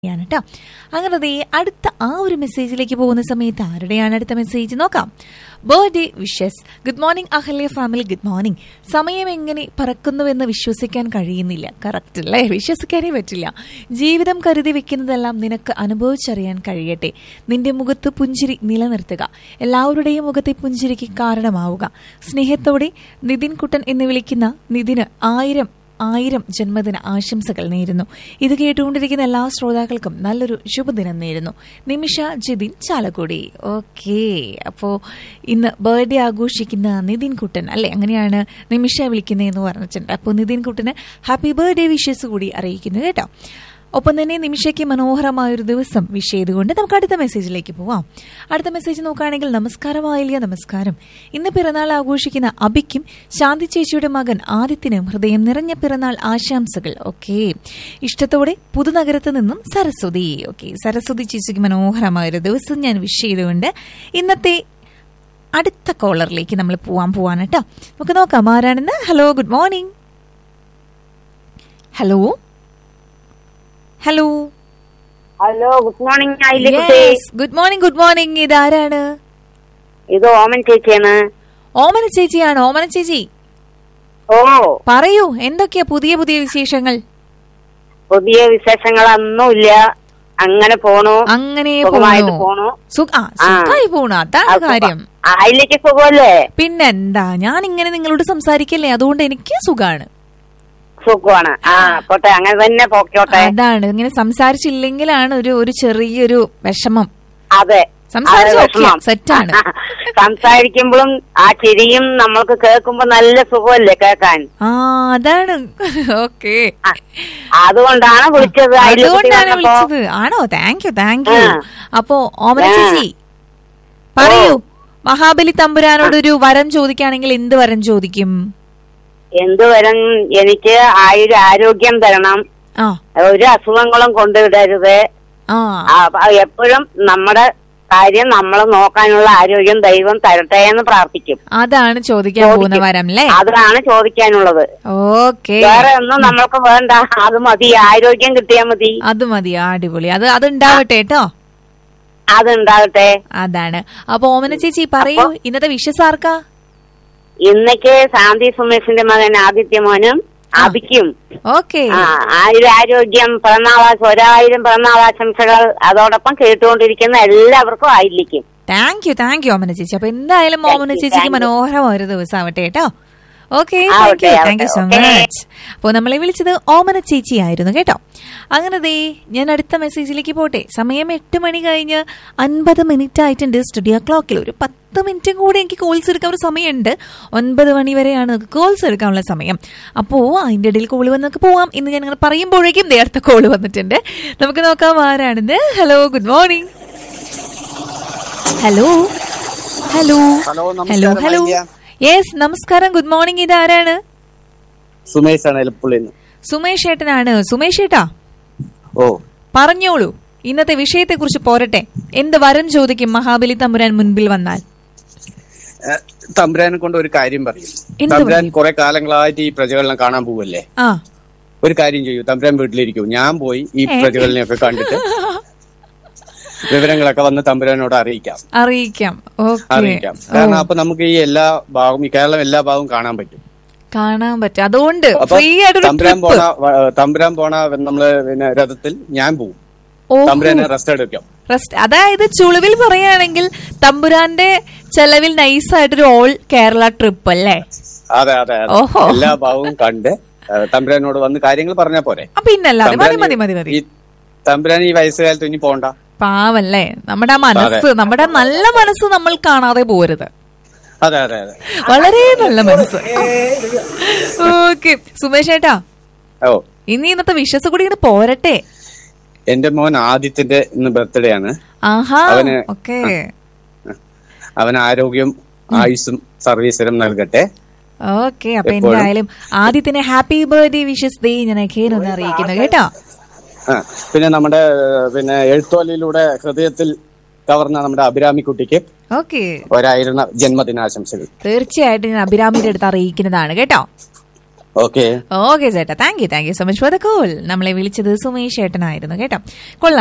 യാണ് കേട്ടോ അങ്ങനെ ദേ അടുത്ത ആ ഒരു മെസ്സേജിലേക്ക് പോകുന്ന സമയത്ത് ആരുടെയാണ് അടുത്ത മെസ്സേജ് നോക്കാം birthday wishes good morning Ahalya family good morning സമയം എങ്ങനെ പറക്കുന്നുവെന്ന് വിശ്വസിക്കാൻ കഴിയുന്നില്ല കറക്റ്റ് അല്ലേ വിശ്വസിക്കാനേ പറ്റില്ല ജീവിതം കരുതി വെക്കുന്നതെല്ലാം നിനക്ക് അനുഭവിച്ചറിയാൻ കഴിയട്ടെ നിന്റെ മുഖത്ത് പുഞ്ചിരി നിലനിർത്തുക എല്ലാവരുടെയും മുഖത്തെ പുഞ്ചിരിക്ക് കാരണമാവുക സ്നേഹത്തോടെ നിതിൻ കുട്ടൻ എന്ന് വിളിക്കുന്ന നിതിന് ആയിരം ആയിരം ജന്മദിന ആശംസകൾ നേരുന്നു ഇത് കേട്ടുകൊണ്ടിരിക്കുന്ന എല്ലാ ശ്രോതാക്കൾക്കും നല്ലൊരു ശുഭദിനം നേരുന്നു നിമിഷ ജിതിൻ ചാലക്കുടി ഓക്കെ അപ്പോൾ ഇന്ന് ബർത്ത്ഡേ ആഘോഷിക്കുന്ന നിതിൻ കുട്ടൻ അല്ലെ അങ്ങനെയാണ് നിമിഷ വിളിക്കുന്നതെന്ന് പറഞ്ഞിട്ടുണ്ട് അപ്പോൾ നിതിൻ കുട്ടന് ഹാപ്പി ബർത്ത്ഡേ വിഷസ് കൂടി അറിയിക്കുന്നു കേട്ടോ ഒപ്പം തന്നെ നിമിഷയ്ക്ക് മനോഹരമായൊരു ദിവസം വിഷ് ചെയ്തുകൊണ്ട് നമുക്ക് അടുത്ത മെസ്സേജിലേക്ക് പോവാം അടുത്ത മെസ്സേജ് നോക്കുകയാണെങ്കിൽ നമസ്കാരം ആയില്യ നമസ്കാരം ഇന്ന് പിറന്നാൾ ആഘോഷിക്കുന്ന അബിക്കും ശാന്തി ചേച്ചിയുടെ മകൻ ആദിത്യനും ഹൃദയം നിറഞ്ഞ പിറന്നാൾ ആശംസകൾ ഓക്കെ ഇഷ്ടത്തോടെ പുതുനഗരത്ത് നിന്നും സരസ്വതി ഓക്കെ സരസ്വതി ചേച്ചിക്ക് മനോഹരമായൊരു ദിവസം ഞാൻ വിഷ് ചെയ്തുകൊണ്ട് ഇന്നത്തെ അടുത്ത കോളറിലേക്ക് നമ്മൾ പോവാൻ പോവാണ് കേട്ടോ നമുക്ക് നോക്കാം ആരാണെന്ന് hello good morning hello hello hello good morning ആയില്ലേ കുട്ടി ഗുഡ് മോർണിംഗ് ഗുഡ് മോർണിംഗ് ഇതാരാണ് ഇത് ഓമൻ ചേച്ചിയാണ് ഓമന ചേച്ചിയാണ് ഓമന ചേച്ചി ഓ പറയൂ എന്തൊക്കെയാ പുതിയ പുതിയ വിശേഷങ്ങൾ പുതിയ വിശേഷങ്ങളൊന്നുമില്ല അങ്ങനെ പോണു അങ്ങനെ സുഖമായിട്ട് പോണു പോണു സുഖ- ആ സുഖമായി പോണു അതാണ് കാര്യം ആയില്ലേക്ക് സുഖമല്ലേ പിന്നെന്താ ഞാൻ ഇങ്ങനെ നിങ്ങളോട് സംസാരിക്കല്ലേ അതുകൊണ്ട് എനിക്ക് സുഖാണ് സുഖമാണ് ആ പോട്ടെ അങ്ങനെ തന്നെ പോക്കോട്ടെ അതാണ് ഇങ്ങനെ സംസാരിച്ചില്ലെങ്കിലാണ് ഒരു ഒരു ചെറിയൊരു വിഷമം അതെ സംസാരിച്ച് അതെ, ഓക്കേ, വിഷമം. സെറ്റാണ്. സംസാരിക്കുമ്പോഴും ആ ചിരിയും നമ്മൾക്ക് കേൾക്കുമ്പോ നല്ല സുഖമല്ലേ കേൾക്കാൻ ആ അതാണ് ഓക്കെ ആ, അതുകൊണ്ടാണ് വിളിച്ചത് ആയില്യ കുട്ടി അതുകൊണ്ടാണ് വന്നപ്പോ വിളിച്ചത് ആണോ താങ്ക് യു താങ്ക് യു ആ. അപ്പോ ഓമന ആ. ചേച്ചി പറയൂ മഹാബലി തമ്പുരാനോട് ഒരു വരം ചോദിക്കുകയാണെങ്കിൽ എന്ത് വരം ചോദിക്കും എന്ത് വരും എനിക്ക് ആയുര ആരോഗ്യം തരണം ആ ഒരു അസുഖങ്ങളും കൊണ്ടുവിടരുത് ആ ആ, എപ്പോഴും നമ്മുടെ കാര്യം നമ്മൾ നോക്കാനുള്ള ആരോഗ്യം ദൈവം തരട്ടെ എന്ന് പ്രാർത്ഥിക്കും അതാണ് ചോദിക്കാൻ ചോദിക്കും. പോകുന്ന വരം അല്ലേ അതാണ് ചോദിക്കാനുള്ളത് ഓക്കെ വേറെ ഒന്നും നമ്മൾക്ക് വേണ്ട അത് മതി ആരോഗ്യം കിട്ടിയാൽ മതി അത് മതി അടിപൊളി അത് അത് ഉണ്ടാവട്ടെ കേട്ടോ അതുണ്ടാകട്ടെ അതാണ് അപ്പൊ ഓമന ചേച്ചി പറയൂ ഇന്നത്തെ വിഷസ് ആർക്കാ ഇന്നേക്ക് ശാന്തി സുമേഷിന്റെ മകൻ ആദിത്യ മോനും അബിക്കും ഓക്കെ ആ ആയുര ആരോഗ്യം പിറന്നാളാശം ഒരായിരം പിറന്നാളാശംസകൾ അതോടൊപ്പം കേട്ടുകൊണ്ടിരിക്കുന്ന എല്ലാവർക്കും ആയിരിക്കും thank you thank you Omana ചേച്ചി അപ്പൊ എന്തായാലും ഓമന Thank you, ചേച്ചിക്ക് thank you. മനോഹരമായ ഒരു ദിവസം ആവട്ടെ കേട്ടോ ഓക്കെ ആവട്ടെ, thank you thank you so ആവട്ടെ, okay. മച്ച് അപ്പോൾ നമ്മളെ വിളിച്ചത് ഓമന ചേച്ചി ആയിരുന്നു കേട്ടോ അങ്ങനെ ദേ ഞാൻ അടുത്ത മെസ്സേജിലേക്ക് പോട്ടെ സമയം എട്ട് മണി കഴിഞ്ഞ് അൻപത് മിനിറ്റ് ആയിട്ടുണ്ട് സ്റ്റുഡിയോ ക്ലോക്കിൽ ഒരു പത്ത് മിനിറ്റും കൂടി എനിക്ക് കോൾസ് എടുക്കാൻ ഒരു സമയമുണ്ട് ഒൻപത് മണി വരെയാണ് നമുക്ക് കോൾസ് എടുക്കാനുള്ള സമയം അപ്പോൾ അതിൻ്റെ ഇടയിൽ കോൾ വന്നൊക്കെ പോവാം ഇന്ന് ഞാൻ അങ്ങനെ പറയുമ്പോഴേക്കും ദേ അടുത്ത കോൾ വന്നിട്ടുണ്ട് നമുക്ക് നോക്കാം ആരാണെന്ന് hello good morning hello hello hello, hello നമസ്കാരം, ഹലോ ഐലിയ. യെസ് നമസ്കാരം ഗുഡ് മോർണിംഗ് ഇതാരാണ് സുമേഷ് ആണ് എലപ്പുള്ളിന്ന് സുമേഷ് ഏട്ടനാണ് സുമേഷ് ഏട്ടാ ഓ പറഞ്ഞോളൂ ഇന്നത്തെ വിഷയത്തെ കുറിച്ച് പോരട്ടെ എന്ത് വരം ചോദിക്കും മഹാബലി തമ്പുരാൻ മുൻപിൽ വന്നാൽ ഏ, തമ്പുരാനെ കൊണ്ട് ഒരു കാര്യം പറയും എന്ത് തമ്പുരാൻ കുറെ കാലങ്ങളായിട്ട് ഈ പ്രജകളെ കാണാൻ പോവല്ലേ ആ ഒരു കാര്യം ചെയ്യൂ തമ്പുരാൻ വീട്ടിലിരിക്കൂ ഞാൻ പോയി ഈ ഏ? പ്രജകളിനെയൊക്കെ കണ്ടിട്ട് വിവരങ്ങളൊക്കെ വന്ന് തമ്പുരാനോട് അറിയിക്കാം അറിയിക്കാം ഓക്കെ അറിയിക്കാം കാരണം അപ്പൊ നമുക്ക് ഈ എല്ലാ ഭാഗവും ഈ കേരളം എല്ലാ ഭാഗവും കാണാൻ പറ്റും കാണാൻ പറ്റും അതുകൊണ്ട് അപ്പൊ ഫ്രീ ആയിട്ടൊരു തമ്പുരാൻ ട്രിപ്പ് പോണ വ- തമ്പുരാൻ പോണ നമ്മള് പിന്നെ രഥത്തിൽ ഞാൻ പോവും തമ്പുരാനെ റെസ്റ്റ് എടുക്കാം റെസ്റ്റ് അതായത് ചുളിവിൽ പറയുകയാണെങ്കിൽ തമ്പുരാന്റെ ചെലവിൽ നൈസായിട്ടൊരു ഓൾ കേരള ട്രിപ്പ് അല്ലേ അതെ അതെ അതെ ഓഹോ. എല്ലാ ഭാഗവും കണ്ട് ഏ, തമ്പുരാനോട് വന്ന് കാര്യങ്ങൾ പറഞ്ഞാ പോരെ ആ, പിന്നല്ലാതെ മതി തമ്പുരാൻ മതി മതി മതി ഈ തമ്പുരാൻ ഈ വയസ്സുകാലത്ത് ഇനി പോണ്ട പാവല്ലേ നമ്മുടെ ആ മനസ്സ് നമ്മുടെ ആ നല്ല മനസ്സ് നമ്മൾ കാണാതെ പോരുത് അതെ അതെ അതെ വളരെ നല്ല മനസ്സ് ഓക്കെ സുമേഷ് ഏട്ടാ ഓ ഇനി ഇന്നത്തെ വിശ്വസ് കൂടി ഇങ്ങനെ പോരട്ടെ എന്റെ മോൻ ആദിത്യന്റെ ഇന്ന് ബർത്ത്ഡേ ആണ് ആഹാ അവന് ഓക്കെ അവന് ആരോഗ്യം ആയുസ്സും സർവീസരും നൽകട്ടെ ഓക്കെ അപ്പൊ എപ്പോഴും. എന്തായാലും ആദ്യത്തിന് ഹാപ്പി ബർത്ത്ഡേ വിഷസ് ഡേ ഞാൻ അഖേൻ ഒന്ന് അറിയിക്കുന്നു കേട്ടോ ആ പിന്നെ നമ്മുടെ ഏഹ്, പിന്നെ എഴുത്തോലയിലൂടെ ഹൃദയത്തിൽ കവർന്ന നമ്മുടെ അഭിരാമി കുട്ടിക്ക് ഓക്കെ ഒരായിരം ജന്മദിനാശംസകൾ തീർച്ചയായിട്ടും ഞാൻ അഭിരാമിയുടെ അടുത്ത് അറിയിക്കുന്നതാണ് കേട്ടോ ഓക്കെ ഓക്കെ ചേട്ടാ thank you thank you so much for the call നമ്മളെ വിളിച്ചത് സുമേഷ് ചേട്ടനായിരുന്നു കേട്ടോ കൊള്ളാം